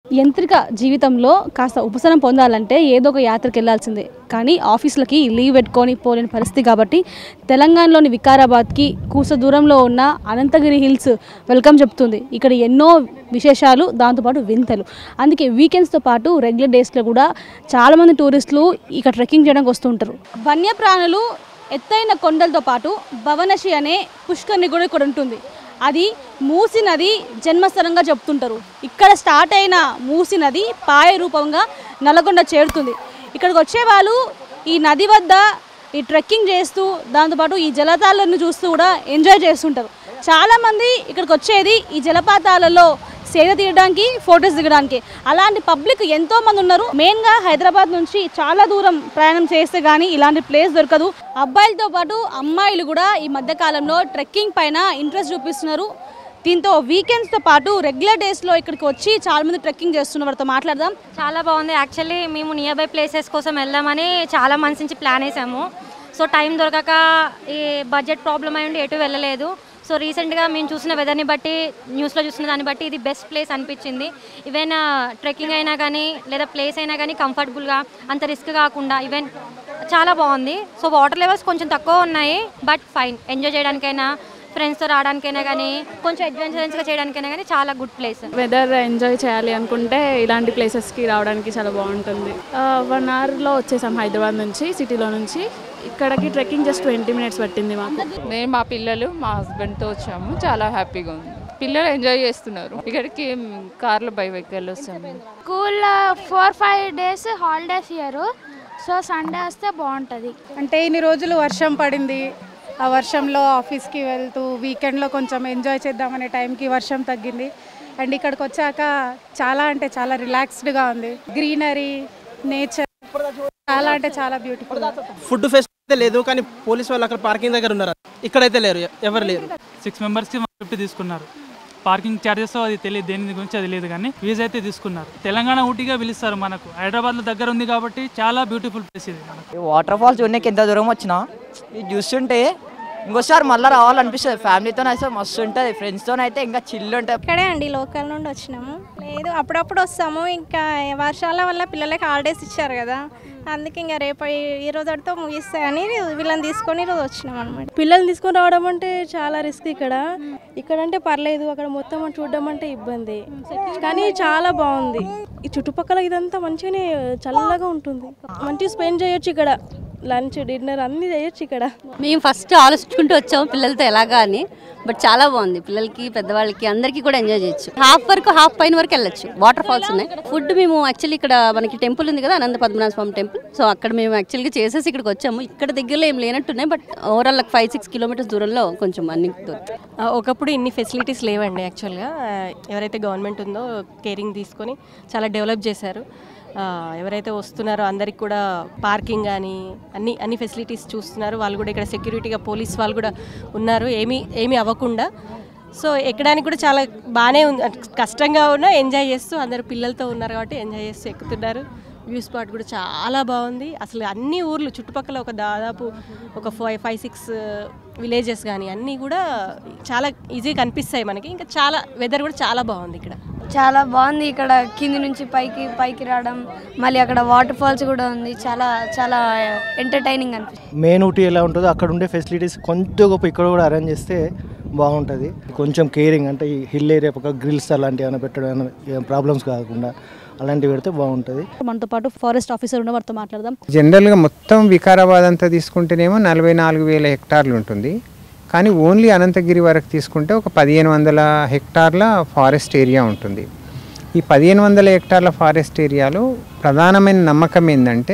యంత్రిక జీవితంలో కాస్త ఉపశమనం పొందాలంటే ఏదో ఒక యాత్రకు వెళ్ళాల్సిందే కానీ ఆఫీసులకి లీవ్ పెట్టుకొని పోలేని పరిస్థితి కాబట్టి తెలంగాణలోని వికారాబాద్కి కూస దూరంలో ఉన్న అనంతగిరి హిల్స్ వెల్కమ్ చెప్తుంది ఇక్కడ ఎన్నో విశేషాలు దాంతోపాటు వింతలు అందుకే వీకెండ్స్తో పాటు రెగ్యులర్ డేస్లో కూడా చాలామంది టూరిస్టులు ఇక్కడ ట్రెక్కింగ్ చేయడానికి వస్తుంటారు వన్యప్రాణులు ఎత్తైన కొండలతో పాటు భవనశి అనే పుష్కరిణి కూడా ఇక్కడ ఉంటుంది అది మూసి నది జన్మస్థలంగా చెప్తుంటారు ఇక్కడ స్టార్ట్ అయిన మూసి నది పాయ రూపంగా నల్గొండ చేరుతుంది ఇక్కడికి వచ్చే వాళ్ళు ఈ నది వద్ద ఈ ట్రెక్కింగ్ చేస్తూ దాంతోపాటు ఈ జలతాలను చూస్తూ కూడా ఎంజాయ్ చేస్తుంటారు చాలామంది ఇక్కడికి వచ్చేది ఈ జలపాతాలలో సేద తీయడానికి ఫొటోస్ దిగడానికి అలాంటి పబ్లిక్ ఎంతో మంది ఉన్నారు మెయిన్గా హైదరాబాద్ నుంచి చాలా దూరం ప్రయాణం చేస్తే కానీ ఇలాంటి ప్లేస్ దొరకదు అబ్బాయిలతో పాటు అమ్మాయిలు కూడా ఈ మధ్య కాలంలో ట్రెక్కింగ్ పైన ఇంట్రెస్ట్ చూపిస్తున్నారు దీంతో వీకెండ్స్తో పాటు రెగ్యులర్ డేస్లో ఇక్కడికి వచ్చి చాలా మంది ట్రెక్కింగ్ చేస్తున్న వారితో మాట్లాడదాం చాలా బాగుంది యాక్చువల్లీ మేము నియర్ బై ప్లేసెస్ కోసం వెళ్దామని చాలా మంత్స్ నుంచి ప్లాన్ వేసాము సో టైం దొరకక ఈ బడ్జెట్ ప్రాబ్లం అయి ఉండి ఎటు వెళ్ళలేదు సో రీసెంట్గా మేము చూసిన వెదర్ని బట్టి న్యూస్లో చూసిన దాన్ని బట్టి ఇది బెస్ట్ ప్లేస్ అనిపించింది ఈవెన్ ట్రెక్కింగ్ అయినా కానీ లేదా ప్లేస్ అయినా కానీ కంఫర్టబుల్గా అంత రిస్క్ కాకుండా ఈవెన్ చాలా బాగుంది సో వాటర్ లెవెల్స్ కొంచెం తక్కువ ఉన్నాయి బట్ ఫైన్ ఎంజాయ్ చేయడానికైనా ఫ్రెండ్స్తో రావడానికైనా కానీ కొంచెం అడ్వెంచరస్గా చేయడానికైనా కానీ చాలా గుడ్ ప్లేస్ వెదర్ ఎంజాయ్ చేయాలి అనుకుంటే ఇలాంటి ప్లేసెస్కి రావడానికి చాలా బాగుంటుంది వన్ అవర్లో వచ్చేసాం హైదరాబాద్ నుంచి సిటీలో నుంచి ఇక్కడికి ట్రెక్కింగ్ జస్ట్ ట్వంటీ మినిట్స్ పట్టింది మాకు నేను మా పిల్లలు మా హస్బెండ్తో వచ్చాము చాలా హ్యాపీగా ఉంది పిల్లలు ఎంజాయ్ చేస్తున్నారు ఇక్కడికి కార్లో బై వెహికల్ వస్తాము school four five days holidays ఇయ్యరు సో సండే వస్తే బాగుంటుంది అంటే ఇన్ని రోజులు వర్షం పడింది ఆ వర్షంలో ఆఫీస్కి వెళ్తూ వీకెండ్లో కొంచెం ఎంజాయ్ చేద్దామనే టైంకి వర్షం తగ్గింది అండ్ ఇక్కడికి వచ్చాక చాలా అంటే చాలా రిలాక్స్డ్గా ఉంది గ్రీనరీ నేచర్ చాలా అంటే చాలా బ్యూటిఫుల్ ఫుడ్ ఫెస్ట్ అయితే లేదు కానీ పోలీస్ వాళ్ళు అక్కడ పార్కింగ్ దగ్గర ఉన్నారు ఇక్కడైతే లేరు ఎవరు లేరు సిక్స్ మెంబర్స్కి వన్ ఫిఫ్టీ తీసుకున్నారు పార్కింగ్ ఛార్జెస్ అది తెలియదు దేని గురించి అది లేదు కానీ వీజ్ అయితే తీసుకున్నారు తెలంగాణ ఊటీగా పిలుస్తారు మనకు హైదరాబాద్లో దగ్గర ఉంది కాబట్టి చాలా బ్యూటిఫుల్ ప్లేస్ ఇది మనకు వాటర్ ఫాల్స్ చూడడానికి ఎంత దూరం వచ్చినా ఇది చూస్తుంటే ఇంకోసారి మళ్ళీ రావాలనిపిస్తుంది ఫ్యామిలీతో అయితే మస్తు ఉంటుంది ఫ్రెండ్స్తో అయితే ఇంకా చిల్లు ఉంటుంది ఇక్కడే అండి లోకల్ నుండి వచ్చినాము లేదు అప్పుడప్పుడు వస్తాము ఇంకా వర్షాల వల్ల పిల్లలకి హాలిడేస్ ఇచ్చారు కదా అందుకే ఇంకా రేపు ఈ- ఈ రోజుతో ముగిస్తాయని వీళ్ళని తీసుకొని ఈరోజు వచ్చినాం అనమాట పిల్లల్ని తీసుకొని రావడం అంటే చాలా రిస్క్ ఇక్కడ ఇక్కడ అంటే పర్లేదు అక్కడ మొత్తం చూడడం అంటే ఇబ్బంది కానీ చాలా బాగుంది ఈ చుట్టుపక్కల ఇదంతా మంచిగానే చల్లగా ఉంటుంది మంచిగా స్పెండ్ చేయొచ్చు ఇక్కడ లంచ్ డిన్నర్ అన్ని చేయొచ్చు ఇక్కడ మేము ఫస్ట్ ఆలోచించుకుంటూ వచ్చాము పిల్లలతో ఎలాగా అని బట్ చాలా బాగుంది పిల్లలకి పెద్దవాళ్ళకి అందరికీ కూడా ఎంజాయ్ చేయొచ్చు హాఫ్ వరకు హాఫ్ పైన వరకు వెళ్ళొచ్చు వాటర్ ఫాల్స్ ఉన్నాయి ఫుడ్ మేము యాక్చువల్లీ ఇక్కడ మనకి టెంపుల్ ఉంది కదా అనంత పద్మనాభ స్వామి టెంపుల్ సో అక్కడ మేము యాక్చువల్గా చేసేసి ఇక్కడికి వచ్చాము ఇక్కడ దగ్గరలో ఏం లేనట్టున్నాయి but overall five six kilometres దూరంలో కొంచెం అన్ని దొరుకుతాయి ఆ, ఒకప్పుడు ఇన్ని ఫెసిలిటీస్ లేవండి యాక్చువల్గా ఆ, ఎవరైతే గవర్నమెంట్ ఉందో కేరింగ్ తీసుకొని చాలా డెవలప్ చేశారు ఆ, ఎవరైతే వస్తున్నారో అందరికి కూడా పార్కింగ్ కానీ అన్ని అన్ని ఫెసిలిటీస్ చూస్తున్నారు వాళ్ళు కూడా ఇక్కడ సెక్యూరిటీగా పోలీస్ వాళ్ళు కూడా ఉన్నారు ఏమీ ఏమీ అవ్వకుండా సో ఎక్కడానికి కూడా చాలా బాగానే ఉంది అంటే కష్టంగా ఉన్నా ఎంజాయ్ చేస్తూ అందరు పిల్లలతో ఉన్నారు కాబట్టి ఎంజాయ్ చేస్తూ ఎక్కుతున్నారు వ్యూ స్పాట్ కూడా చాలా బాగుంది అసలు అన్ని ఊర్లు చుట్టుపక్కల ఒక దాదాపు ఒక ఫైవ్ ఫైవ్ సిక్స్ విలేజెస్ కానీ అన్నీ కూడా చాలా ఈజీగా కనిపిస్తాయి మనకి ఇంకా చాలా వెదర్ కూడా చాలా బాగుంది ఇక్కడ చాలా బాగుంది ఇక్కడ కింది నుంచి పైకి పైకి రావడం మళ్ళీ అక్కడ వాటర్ ఫాల్స్ కూడా ఉంది చాలా చాలా ఎంటర్టైనింగ్ అనిపిస్తుంది మెయిన్ ఊటీ ఎలా ఉంటుందో అక్కడ ఉండే ఫెసిలిటీస్ కొంచెం గొప్ప ఇక్కడ కూడా అరేంజ్ చేస్తే బాగుంటుంది కొంచెం కేరింగ్ అంటే ఈ హిల్ ఏరియా పక్క గ్రిల్స్ అలాంటివి ఏమైనా పెట్టడం ప్రాబ్లమ్స్ కాకుండా అలాంటివి పెడితే బాగుంటుంది మనతో పాటు ఫారెస్ట్ ఆఫీసర్ ఉన్న వారితో మాట్లాడదాం జనరల్గా మొత్తం వికారాబాద్ అంతా తీసుకుంటేనేమో నలభై నాలుగు వేల హెక్టార్లు ఉంటుంది కానీ ఓన్లీ అనంతగిరి వరకు తీసుకుంటే ఒక పదిహేను వందల హెక్టార్ల ఫారెస్ట్ ఏరియా ఉంటుంది ఈ పదిహేను వందల హెక్టార్ల ఫారెస్ట్ ఏరియాలో ప్రధానమైన నమ్మకం ఏంటంటే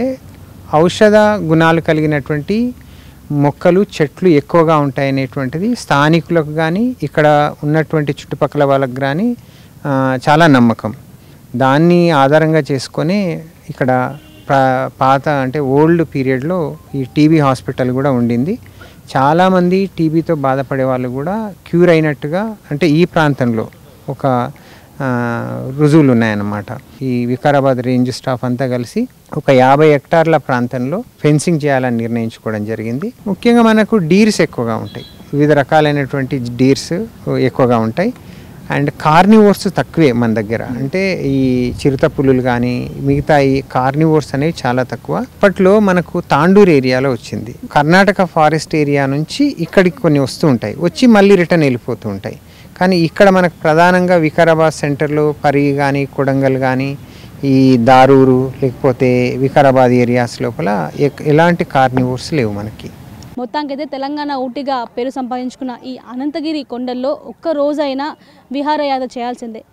ఔషధ గుణాలు కలిగినటువంటి మొక్కలు చెట్లు ఎక్కువగా ఉంటాయనేటువంటిది స్థానికులకు కానీ ఇక్కడ ఉన్నటువంటి చుట్టుపక్కల వాళ్ళకి కానీ ఆ, చాలా నమ్మకం దాన్ని ఆధారంగా చేసుకొని ఇక్కడ ప్ర పాత అంటే ఓల్డ్ పీరియడ్లో ఈ టీబీ హాస్పిటల్ కూడా ఉండింది చాలామంది టీబీతో బాధపడే వాళ్ళు కూడా క్యూర్ అయినట్టుగా అంటే ఈ ప్రాంతంలో ఒక ఆ, రుజువులు ఉన్నాయన్నమాట ఈ వికారాబాద్ రేంజ్ స్టాఫ్ అంతా కలిసి ఒక యాభై హెక్టార్ల ప్రాంతంలో ఫెన్సింగ్ చేయాలని నిర్ణయించుకోవడం జరిగింది ముఖ్యంగా మనకు డీర్స్ ఎక్కువగా ఉంటాయి వివిధ రకాలైనటువంటి డీర్స్ ఎక్కువగా ఉంటాయి అండ్ కార్నివోర్స్ తక్కువే మన దగ్గర అంటే ఈ చిరుత పులులు కానీ మిగతా ఈ కార్నివోర్స్ అనేవి చాలా తక్కువ అప్పట్లో మనకు తాండూరు ఏరియాలో వచ్చింది కర్ణాటక ఫారెస్ట్ ఏరియా నుంచి ఇక్కడికి కొన్ని వస్తూ ఉంటాయి వచ్చి మళ్ళీ రిటర్న్ వెళ్ళిపోతూ ఉంటాయి కానీ ఇక్కడ మనకు ప్రధానంగా వికారాబాద్ సెంటర్లో పరి కానీ కొడంగల్ కానీ ఈ దారూరు లేకపోతే వికారాబాద్ ఏరియాస్ లోపల ఎక్- ఎలాంటి కార్నివోర్స్ లేవు మనకి మొత్తానికైతే తెలంగాణ ఊటిగా పేరు సంపాదించుకున్న ఈ అనంతగిరి కొండల్లో ఒక్క రోజైనా విహారయాత్ర చేయాల్సిందే